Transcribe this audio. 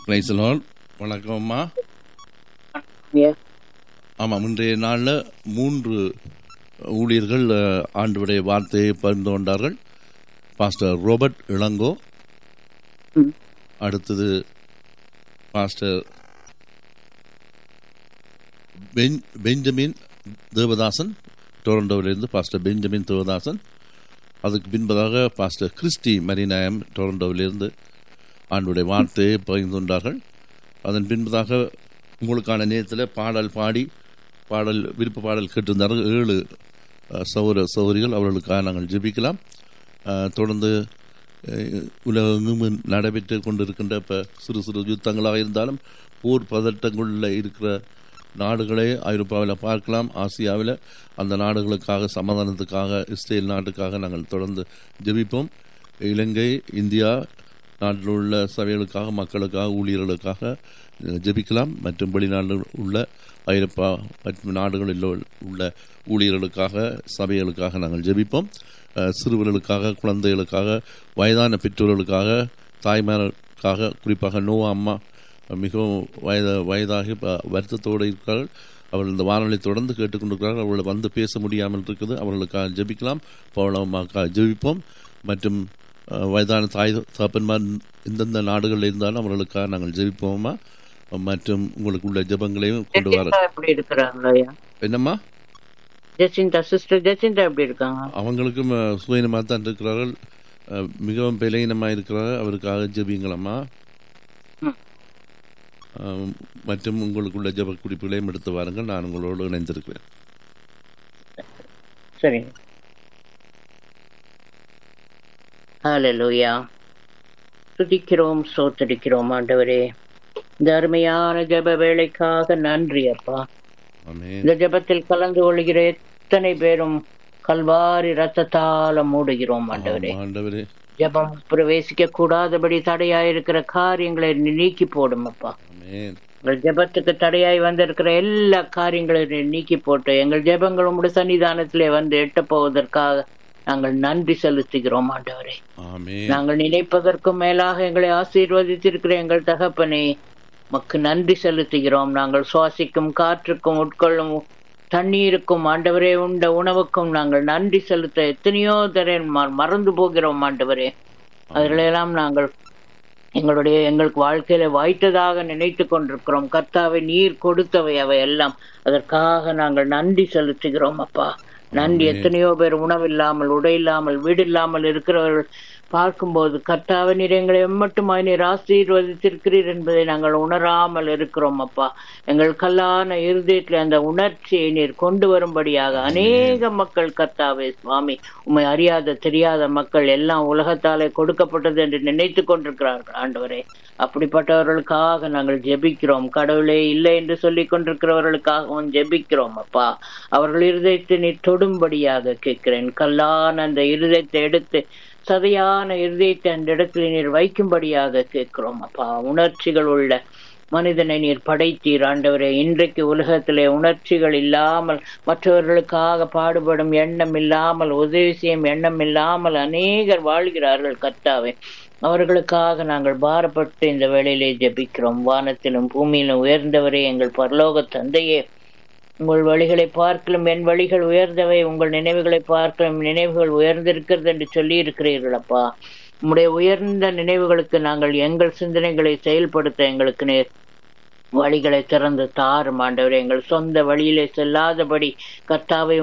பிரைசலோன் வணக்கம் அம்மா Yeah. ஆமாம் இன்றைய நாளில் மூன்று ஊழியர்கள் அஹ், ஆண்டவருடைய வார்த்தையை பகிர்ந்து கொண்டார்கள் பாஸ்டர் ரோபர்ட் இளங்கோ ம். அடுத்தது பாஸ்டர் பென் பெஞ்சமின் தேவதாசன் டொரண்டோவிலிருந்து பாஸ்டர் பெஞ்சமின் தேவதாசன் அதுக்கு பின்பதாக பாஸ்டர் கிறிஸ்டி மரிநாயம் டொரண்டோவிலிருந்து ஆண்டுடைய வார்த்தையை பகிர்ந்து கொண்டார்கள் அதன் பின்பதாக உங்களுக்கான நேரத்தில் பாடல் பாடி பாடல் விருப்ப பாடல் கேட்டிருந்தார்கள் ஏழு அஹ், சௌர சௌரிகள் அவர்களுக்காக நாங்கள் ஜெபிக்கலாம் அஹ், தொடர்ந்து அஹ், உலகெங்கும் நடைபெற்று கொண்டிருக்கின்ற இப்போ சிறு சிறு யுத்தங்களாக இருந்தாலும் போர் பதட்டங்களில் இருக்கிற நாடுகளை ஐரோப்பாவில் பார்க்கலாம் ஆசியாவில் அந்த நாடுகளுக்காக சமாதானத்துக்காக இஸ்ரேல் நாட்டுக்காக நாங்கள் தொடர்ந்து ஜெபிப்போம் இலங்கை இந்தியா நாட்டில் உள்ள சபைகளுக்காக மக்களுக்காக ஊழியர்களுக்காக அஹ், ஜெபிக்கலாம் மற்றும் வெளிநாடு உள்ள ஐரோப்பா மற்றும் நாடுகளில் உள்ள ஊழியர்களுக்காக சபைகளுக்காக நாங்கள் ஜெபிப்போம் அஹ், சிறுவர்களுக்காக குழந்தைகளுக்காக வயதான பெற்றோர்களுக்காக தாய்மார்களுக்காக குறிப்பாக நோவா அம்மா மிகவும் வயத வயதாகி ப- வருத்தத்தோடு இருக்கிறார்கள் அவர்கள் இந்த வானொலி தொடர்ந்து கேட்டுக்கொண்டிருக்கிறார்கள் அவர்களை வந்து பேச முடியாமல் இருக்குது அவர்களுக்காக ஜெபிக்கலாம் பவளமாக்காக ஜெபிப்போம் மற்றும் அஹ், வயதான தாய் தகப்பன்மார் எந்தெந்த நாடுகளில் இருந்தாலும் அவர்களுக்காக நாங்கள் ஜெபிப்போமா மற்றும் உங்களுக்கு உள்ள ஜெபங்களையும் கொண்டு வர ஜெசிந்தா எப்படி இருக்கிறாங்களா ஐயா என்னம்மா ஜெசிந்தா சிஸ்டர் ஜெசிந்தா எப்படி இருக்காங்க அவங்களுக்கும் அஹ், சுயநலமாக தான் இருக்கிறார்கள் அஹ், மிகவும் பலகீனமாக இருக்கிறார்கள் அவருக்காக ஜெபிங்களம்மா ம். அஹ், மற்றும் உங்களுக்குள்ள ஜெப குறிப்புகளையும் எடுத்து வாருங்கள் நான் உங்களோடு இணைந்திருக்கிறேன் சரி ஹalleluya துதிக்கிறோம் சோத்தரிக்கிறோம் ஆண்டவரே இந்த அருமையான ஜெப வேலைக்காக நன்றி அப்பா ஆமென் இந்த ஜெபத்தில் கலந்து கொள்கிற எத்தனை பேரும் கல்வாரி ரத்தத்தால மூடுகிறோம் ஆண்டவரே ஆமாம், ஆண்டவரே ஜெபம் பிரவேசிக்க கூடாதபடி தடையாயிருக்கிற காரியங்களை நீ நீக்கி போடும் அப்பா ஆமென் எங்கள் ஜெபத்துக்கு தடையாய் வந்திருக்கிற எல்லா காரியங்களையும் நீ நீக்கி போட்டு எங்கள் ஜெபங்கள் உம்முடைய சன்னிதானத்திலே வந்து எட்ட போவதற்காக நாங்கள் நன்றி செலுத்துகிறோம் ஆண்டவரே ஆமென் நாங்கள் நினைப்பதற்கும் மேலாக எங்களை ஆசீர்வதித்திருக்கிற எங்கள் தகப்பனே மக்கு நன்றி செலுத்துகிறோம் நாங்கள் சுவாசிக்கும் காற்றுக்கும் உட்கொள்ளும் தண்ணீருக்கும் ஆண்டவரே உண்ட உணவுக்கும் நாங்கள் நன்றி செலுத்த எத்தனையோ தர மறந்து போகிறோம் ஆண்டவரே அதிலெல்லாம் நாங்கள் எங்களுடைய எங்களுக்கு வாழ்க்கையில வாய்த்ததாக நினைத்து கொண்டிருக்கிறோம் கர்த்தாவை நீர் கொடுத்தவை அவை எல்லாம் அதற்காக நாங்கள் நன்றி செலுத்துகிறோம் அப்பா நன்றி எத்தனையோ பேர் உணவில்லாமல் உடை இல்லாமல் வீடு இல்லாமல் இருக்கிறவர்கள் பார்க்கும்போது கர்த்தாவை நீர் எங்களை எம்மட்டுமாய் நீர் ஆசீர்வதித்திருக்கிறீர் என்பதை நாங்கள் உணராமல் இருக்கிறோம் அப்பா எங்கள் கல்லான இருதயத்தில் அந்த உணர்ச்சியை நீர் கொண்டு வரும்படியாக அநேக மக்கள் கர்த்தாவே சுவாமி உம்மை அறியாத தெரியாத மக்கள் எல்லாம் உலகத்தாலே கொடுக்கப்பட்டது என்று நினைத்து கொண்டிருக்கிறார்கள் ஆண்டவரே அப்படிப்பட்டவர்களுக்காக நாங்கள் ஜெபிக்கிறோம் கடவுளே இல்லை என்று சொல்லிக் கொண்டிருக்கிறவர்களுக்காகவும் ஜெபிக்கிறோம் அப்பா அவர்கள் இருதயத்தை நீ தொடும்படியாக கேட்கிறேன் கல்லான அந்த இருதயத்தை எடுத்து சதையான இருதயத்தை அந்த இடத்துல நீர் வைக்கும்படியாக கேட்கிறோம் அப்பா உணர்ச்சிகள் உள்ள மனிதனை நீர் படைத்தீர் ஆண்டவரே இன்றைக்கு உலகத்திலே உணர்ச்சிகள் இல்லாமல் மற்றவர்களுக்காக பாடுபடும் எண்ணம் இல்லாமல் உதவி செய்யும் எண்ணம் இல்லாமல் அநேகர் வாழ்கிறார்கள் கர்த்தாவே அவர்களுக்காக நாங்கள் பாரப்பட்டு இந்த வேளையிலே ஜெபிக்கிறோம் வானத்திலும் பூமியிலும் உயர்ந்தவரே எங்கள் பரலோக தந்தையே உங்கள் வழிகளை பார்க்கலும் என் வழிகள் உயர்ந்தவை உங்கள் நினைவுகளை பார்க்கலும் நினைவுகள் உயர்ந்திருக்கிறது என்று சொல்லி இருக்கிறீர்கள் அப்பா உம்முடைய உயர்ந்த நினைவுகளுக்கு நாங்கள் எங்கள் சிந்தனைகளை செயல்படுத்த எங்களுக்கு நேர் வழிகளை திறந்து தாரும் ஆண்டவரே எங்கள் சொந்த வழியிலே செல்லாதபடி கர்த்தாவை